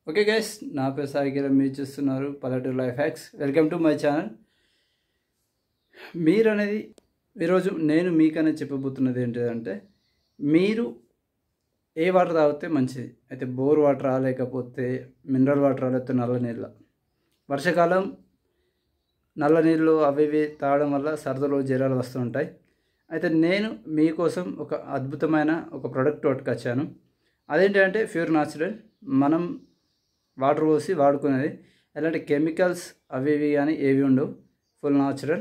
okay guys నా పేరు సాయికిరం మీరు చూస్తున్నారు పల్లెటూరు life hacks welcome to my channel మీరు అనేది ఈరోజు నేను మీకనేది చెప్పబోతున్నది ఏంటిదంటే మీరు ఏ వాటర్ తాగితే మంచిది అయితే బోర్ వాటర్ లేకపోతే మినరల్ వాటర్ లేకపోతే నల్ల నీళ్ళ వర్షాకాలం నల్ల నీళ్ళు అవి ఇవి తాగడం వల్ల సరదలు జ్వరాలు వస్తుంటాయి అయితే నేను మీకోసం ఒక అద్భుతమైన ఒక ప్రోడక్ట్ పట్టుకొచ్చాను అదేంటంటే ప్యూర్ న్యాచురల్ మనం వాటర్ పోసి వాడుకునేది ఎలాంటి కెమికల్స్ అవి ఇవి కానీ ఏవి ఉండవు ఫుల్ న్యాచురల్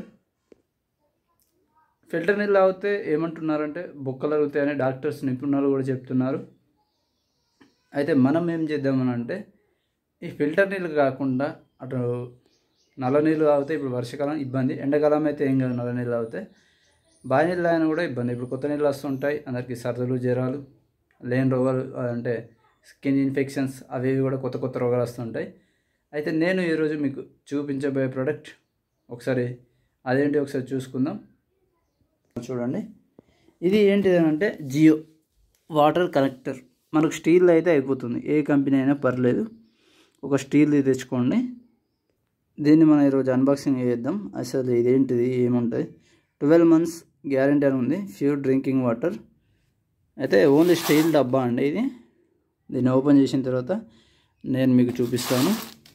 ఫిల్టర్ నీళ్ళు తాగితే ఏమంటున్నారంటే బొక్కలు అరుగుతాయని డాక్టర్స్ నిపుణులు కూడా చెప్తున్నారు అయితే మనం ఏం చేద్దామని అంటే ఈ ఫిల్టర్ నీళ్ళు కాకుండా అటు నల్ల నీళ్ళు తాగితే ఇప్పుడు వర్షాకాలం ఇబ్బంది ఎండాకాలం అయితే ఏం కాదు నల్ల నీళ్ళు తాగితే బావి నీళ్ళు తాగినా కూడా ఇబ్బంది ఇప్పుడు కొత్త నీళ్ళు వస్తుంటాయి అందరికీ సర్దులు జ్వరాలు లేని రోగాలు అంటే స్కిన్ ఇన్ఫెక్షన్స్ అవి ఇవి కూడా కొత్త కొత్త రోగాలు వస్తుంటాయి అయితే నేను ఈరోజు మీకు చూపించబోయే ప్రోడక్ట్ ఒకసారి అదేంటి ఒకసారి చూసుకుందాం చూడండి ఇది ఏంటిది అంటే జియో వాటర్ కనెక్టర్ మనకు స్టీల్ అయితే అయిపోతుంది ఏ కంపెనీ అయినా పర్లేదు ఒక స్టీల్ది తెచ్చుకోండి దీన్ని మనం ఈరోజు అన్బాక్సింగ్ చేద్దాం అసలు ఇదేంటిది ఏముంటుంది ట్వెల్వ్ మంత్స్ గ్యారంటీ అని ఉంది ప్యూర్ డ్రింకింగ్ వాటర్ అయితే ఓన్లీ స్టీల్ డబ్బా అండి ఇది దీన్ని ఓపెన్ చేసిన తర్వాత నేను మీకు చూపిస్తాను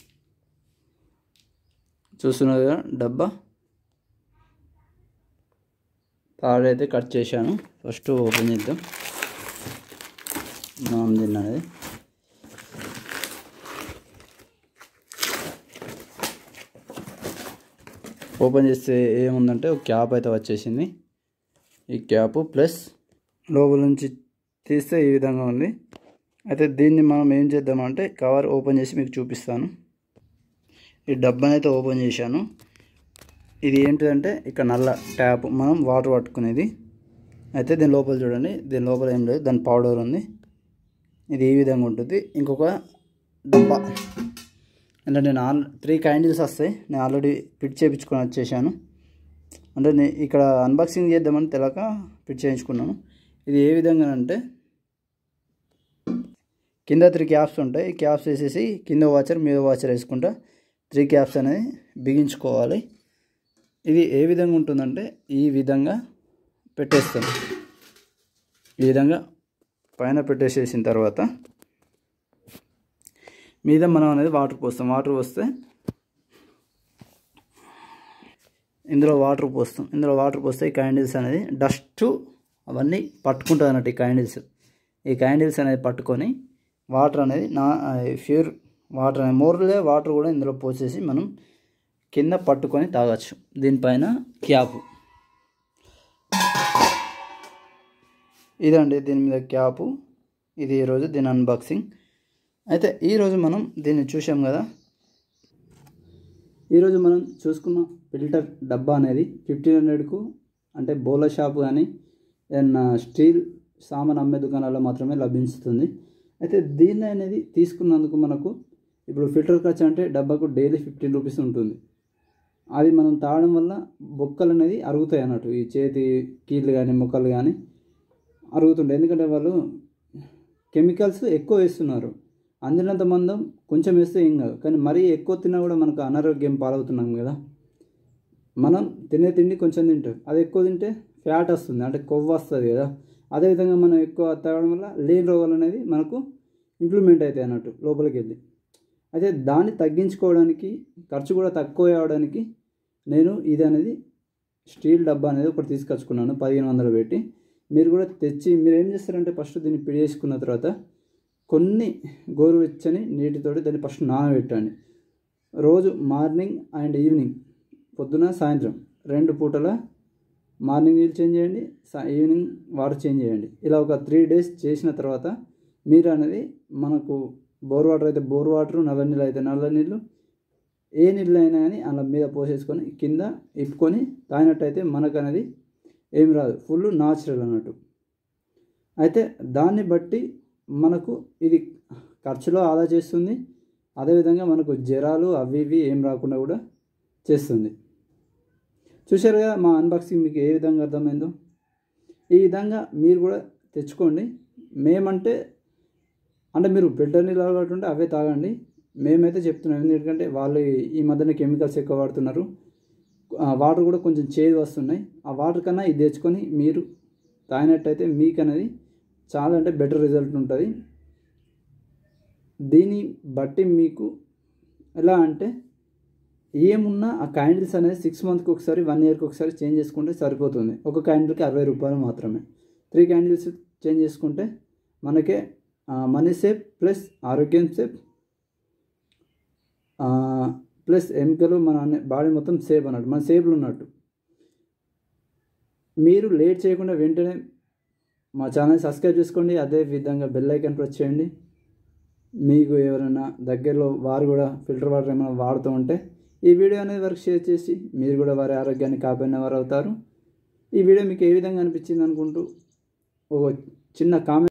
చూస్తున్నారు కదా డబ్బా తాడైతే కట్ చేశాను ఫస్ట్ ఓపెన్ చేద్దాం మనం తిన్నది ఓపెన్ చేస్తే ఏముందంటే ఒక క్యాప్ అయితే వచ్చేసింది ఈ క్యాప్ ప్లస్ లోపల నుంచి తీస్తే ఈ విధంగా ఉంది అయితే దీన్ని మనం ఏం చేద్దామంటే కవర్ ఓపెన్ చేసి మీకు చూపిస్తాను ఈ డబ్బాని అయితే ఓపెన్ చేశాను ఇది ఏంటిదంటే ఇక్కడ నల్ల ట్యాప్ మనం వాటర్ పట్టుకునేది అయితే దీని లోపల చూడండి దీని లోపల ఏం లేదు దాని పౌడర్ ఉంది ఇది ఈ విధంగా ఉంటుంది ఇంకొక డబ్బా అంటే నేను ఆల్ త్రీ క్యాండిల్స్ వస్తాయి నేను ఆల్రెడీ ఫిట్ చేయించుకొని వచ్చేసాను అంటే నేను ఇక్కడ అన్బాక్సింగ్ చేద్దామని తెలక ఫిట్ చేయించుకున్నాను ఇది ఏ విధంగా అంటే కింద త్రీ క్యాప్స్ ఉంటాయి ఈ క్యాప్స్ వేసేసి కింద వాచర్ మీద వాచర్ వేసుకుంటా త్రీ క్యాప్స్ అనేది బిగించుకోవాలి ఇది ఏ విధంగా ఉంటుందంటే ఈ విధంగా పెట్టేస్తాం ఈ విధంగా పైన పెట్టేసేసిన తర్వాత మీద మనం అనేది వాటర్ పోస్తాం వాటర్ పోస్తే ఇందులో వాటర్ పోస్తాం ఇందులో వాటర్ పోస్తే ఈ క్యాండిల్స్ అనేది డస్ట్ అవన్నీ పట్టుకుంటుంది అన్నట్టు ఈ క్యాండిల్స్ ఈ క్యాండిల్స్ అనేది పట్టుకొని వాటర్ అనేది నా ప్యూర్ వాటర్ అనేది మోర్లే వాటర్ కూడా ఇందులో పోసేసి మనం కింద పట్టుకొని తాగొచ్చు దీనిపైన క్యాపు ఇదండి దీని మీద క్యాపు ఇది ఈరోజు దీని అన్బాక్సింగ్ అయితే ఈరోజు మనం దీన్ని చూసాం కదా ఈరోజు మనం చూసుకున్న ఫిల్టర్ డబ్బా అనేది ఫిఫ్టీన్ హండ్రెడ్కు అంటే బోల షాప్ కానీ ఏదన్నా స్టీల్ సామాన్ అమ్మే దుకాణాల్లో మాత్రమే లభిస్తుంది అయితే దీన్ని అనేది తీసుకున్నందుకు మనకు ఇప్పుడు ఫిల్టర్ ఖర్చు అంటే డబ్బాకు డైలీ ఫిఫ్టీన్ రూపీస్ ఉంటుంది అది మనం తాగడం వల్ల బొక్కలు అనేది అరుగుతాయి అన్నట్టు ఈ చేతి కీళ్ళు కానీ మొక్కలు కానీ అరుగుతుంటాయి ఎందుకంటే వాళ్ళు కెమికల్స్ ఎక్కువ వేస్తున్నారు అందినంత మందం కొంచెం వేస్తే ఏం కాదు కానీ మరీ ఎక్కువ తిన్నా కూడా మనకు అనారోగ్యం పాలవుతున్నాం కదా మనం తినే తిండి కొంచెం తింటాం అది ఎక్కువ తింటే ఫ్యాట్ వస్తుంది అంటే కొవ్వు వస్తుంది కదా అదేవిధంగా మనం ఎక్కువ తాగడం వల్ల లేని రోగాలు అనేది మనకు ఇంప్లిమెంట్ అవుతాయి అన్నట్టు లోపలికి వెళ్ళి అయితే దాన్ని తగ్గించుకోవడానికి ఖర్చు కూడా తక్కువ అవడానికి నేను ఇది అనేది స్టీల్ డబ్బా అనేది ఒకటి తీసుకొచ్చుకున్నాను పదిహేను వందలు పెట్టి మీరు కూడా తెచ్చి మీరు ఏం చేస్తారంటే ఫస్ట్ దీన్ని పిడి చేసుకున్న తర్వాత కొన్ని గోరువెచ్చని నీటితోటి దాన్ని ఫస్ట్ నానబెట్టండి రోజు మార్నింగ్ అండ్ ఈవినింగ్ పొద్దున సాయంత్రం రెండు పూటల మార్నింగ్ నీళ్ళు చేంజ్ చేయండి ఈవినింగ్ వాటర్ చేంజ్ చేయండి ఇలా ఒక త్రీ డేస్ చేసిన తర్వాత మీరు అనేది మనకు బోర్ వాటర్ అయితే బోర్ వాటర్ నల్ల నీళ్ళు అయితే నల్ల నీళ్ళు ఏ నీళ్ళు అయినా కానీ అలా మీద పోసేసుకొని కింద ఇప్పుకొని తాగినట్టయితే మనకు అనేది ఏం రాదు ఫుల్ న్యాచురల్ అన్నట్టు అయితే దాన్ని బట్టి మనకు ఇది ఖర్చులో ఆదా చేస్తుంది అదేవిధంగా మనకు జ్వరాలు అవి ఇవి ఏం రాకుండా కూడా చేస్తుంది చూశారు కదా మా అన్బాక్సింగ్ మీకు ఏ విధంగా అర్థమైందో ఈ విధంగా మీరు కూడా తెచ్చుకోండి మేమంటే అంటే మీరు ఫిల్టర్ నీళ్ళు అలవాటు ఉంటే అవే తాగండి మేమైతే చెప్తున్నాం ఎందుకంటే వాళ్ళు ఈ మధ్యన కెమికల్స్ ఎక్కువ వాడుతున్నారు ఆ వాటర్ కూడా కొంచెం చేదు వస్తున్నాయి ఆ వాటర్ కన్నా ఇది తెచ్చుకొని మీరు తాగినట్టయితే మీకు అనేది చాలా అంటే బెటర్ రిజల్ట్ ఉంటుంది దీన్ని బట్టి మీకు ఎలా అంటే ఏమున్నా ఆ క్యాండిల్స్ అనేది సిక్స్ మంత్కి ఒకసారి వన్ ఇయర్కి ఒకసారి చేంజ్ చేసుకుంటే సరిపోతుంది ఒక క్యాండిల్కి అరవై రూపాయలు మాత్రమే త్రీ క్యాండిల్స్ చేంజ్ చేసుకుంటే మనకే మనీ సేఫ్ ప్లస్ ఆరోగ్యం సేఫ్ ప్లస్ ఎముకలు మన బాడీ మొత్తం సేఫ్ అన్నట్టు మన సేఫ్లు ఉన్నట్టు మీరు లేట్ చేయకుండా వెంటనే మా ఛానల్ సబ్స్క్రైబ్ చేసుకోండి అదే విధంగా బెల్ ఐకాన్ ప్రెస్ చేయండి మీకు ఎవరైనా దగ్గరలో వారు కూడా ఫిల్టర్ వాటర్ ఏమైనా వాడుతూ ఉంటే ఈ వీడియో అనేది వరకు షేర్ చేసి మీరు కూడా వారి ఆరోగ్యాన్ని కాపాడిన వారు అవుతారు ఈ వీడియో మీకు ఏ విధంగా అనిపించింది అనుకుంటూ ఒక చిన్న కామెంట్